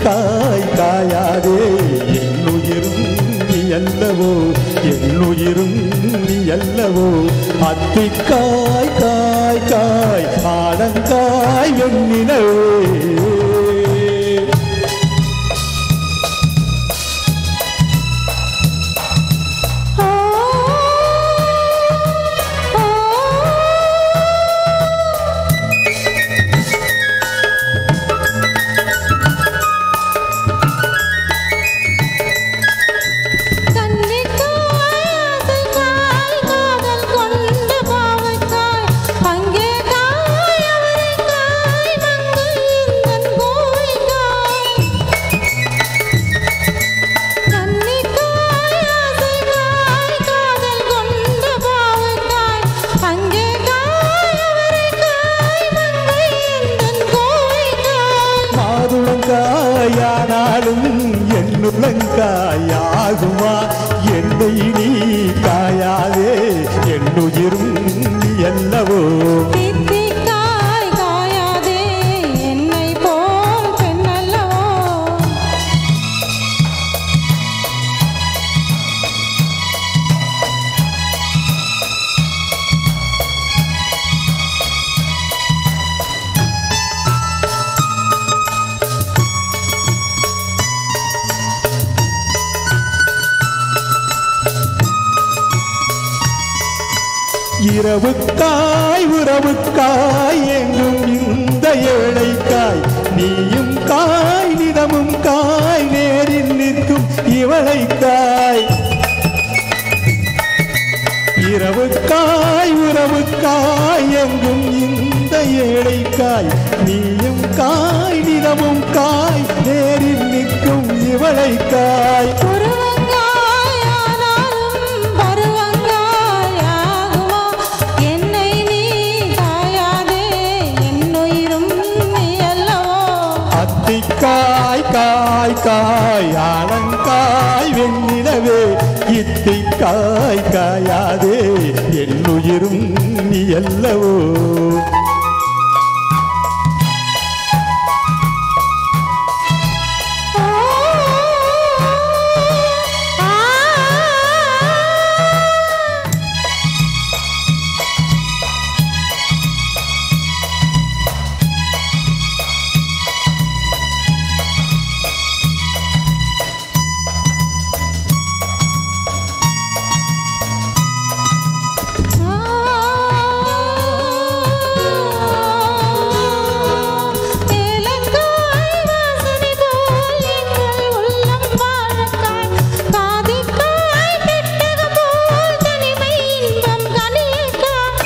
அத்திக்காய் காயாதே என்னுயிரும் நீ அல்லவோ என்னுயிரும் நீ அல்லவோ அத்திக்காய் காய் காய் ஆடங்காய் வெண்ணினவே மாதுளங்காயானாலும் என்னுள்ளங்காயாகுமா என்னை நீ காயாதே என்னுயிரும் நீ அல்லவோ என்னை போல் பெண்ணல்லவோ இரவுக்காய் உறவுக்காய் எங்கும் இந்த ஏழைக்காய் நீயும் காய் நிதமும் காய் நேரில் நிற்கும் இவளைக்காய் இரவுக்காய் உறவுக்காய் எங்கும் இந்த ஏழைக்காய் நீயும் காய் நிதமும் காய் நேரில் நிற்கும் இவளைக்காய் பருவங்காயானாலும் பருவங்காயாகுமா என்னை நீ காயாதே என்னுயிரும் நீ அல்லவோ அத்திக்காய் காய் காய் ஆலங்காய் வெண்ணிலவே இத்திக்காய் காயாதே என்னுயிரும் நீ அல்லவோ ஏலக்காய் வாசனை போல் எங்கள் உள்ளம் வாழக்காய் காதிக்காய் பெட்டகம் போல் தனிமை இன்பம் கனியக்காய்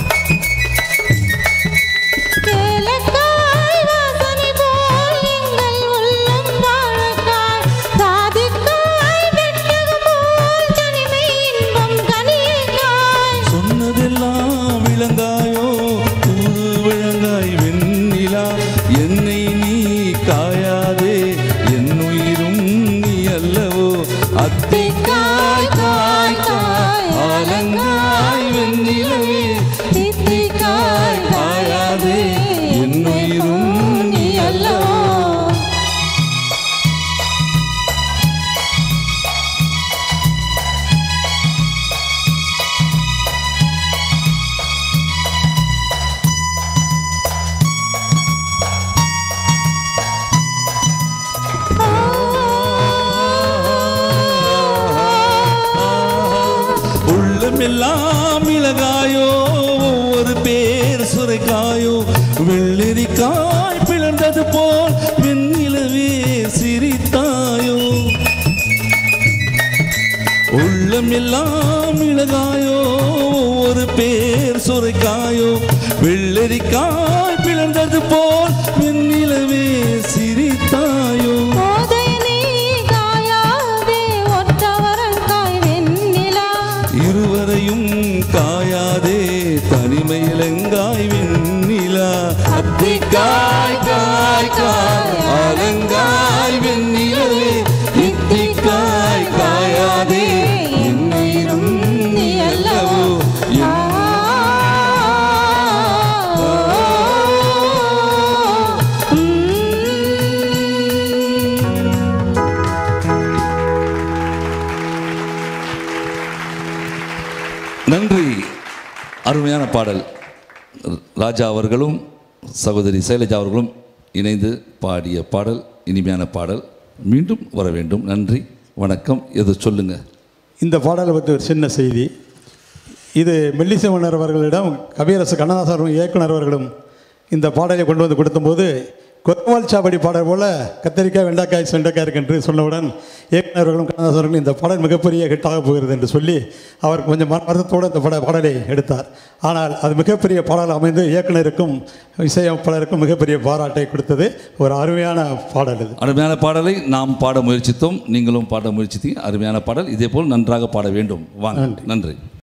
ஏலக்காய் வாசனை போல் எங்கள் உள்ளம் வாழக்காய் காதிக்காய் பெட்டகம் போல் தனிமை இன்பம் கனியக்காய் சொன்னதெல்லாம் விளங்காயோ தூது விளங்காய் வெண்ணிலா என்னை நீ காயாதே என்னுயிரும் நீ அல்லவோ அத்திக்காய் காய் காய் ஆலங்காய் வெண்ணிலவே தித்திக்காய் காயாதே என்னுயிரும் நீ அல்லவோ உள்ளமெல்லாம் மிளகாயோ ஒவ்வொரு பேர் சுரைக்காயோ வெள்ளரிக்காய் பிளந்தது போல் வெண்ணிலவே சிரித்தாயோ உள்ளமெல்லாம் மிளகாயோ ஒவ்வொரு பேர் சுரைக்காயோ வெள்ளரிக்காய் பிளந்தது போல் வெண்ணிலவே சிரித்தாயோ போதை நீ காயாதே ஒற்றவரங்காய் வெண்ணிலா இருவரையும் காயாதே தனிமையிலங்காய் வெண்ணிலா அத்திக்காய் காய் காய் அலங்காய் வெண்ணிலவே இத்திக்காய் காயாதே என்னுயிரும் நீ அல்லவோ என் அருமையான பாடல் ராஜா அவர்களும் சகோதரி சைலஜா அவர்களும் இணைந்து பாடிய பாடல் இனிமையான பாடல் மீண்டும் வர வேண்டும் நன்றி வணக்கம் எது சொல்லுங்க இந்த பாடலை பற்றி ஒரு சின்ன செய்தி இது மெல்லிசமன்னர் அவர்களிடம் கவியரசு கண்ணதாசன் அவர்களும் இயக்குனர் அவர்களும் இந்த பாடலை கொண்டு வந்து கொடுத்தபோது கொத்தவால் சாவடி பாடல் போல கத்தரிக்காய் வெண்டைக்காய் செண்டைக்காய் இருக்கு என்று சொன்னவுடன் இயக்குனர் அவர்களும் கண்ணதாசன் அவர்களும் இந்த பாடல் மிகப்பெரிய ஹிட்டாக போகிறது என்று சொல்லி அவர் கொஞ்சம் மன வருத்தத்தோடு இந்த பட பாடலை எடுத்தார் ஆனால் அது மிகப்பெரிய பாடல் அமைந்து இயக்குனருக்கும் இசையமைப்பாளருக்கும் மிகப்பெரிய பாராட்டை கொடுத்தது ஒரு அருமையான பாடல் இது அருமையான பாடலை நாம் பாட முயற்சித்தோம் நீங்களும் பாட முயற்சித்தீங்க அருமையான பாடல் இதேபோல் நன்றாக பாட வேண்டும் வாங்க நன்றி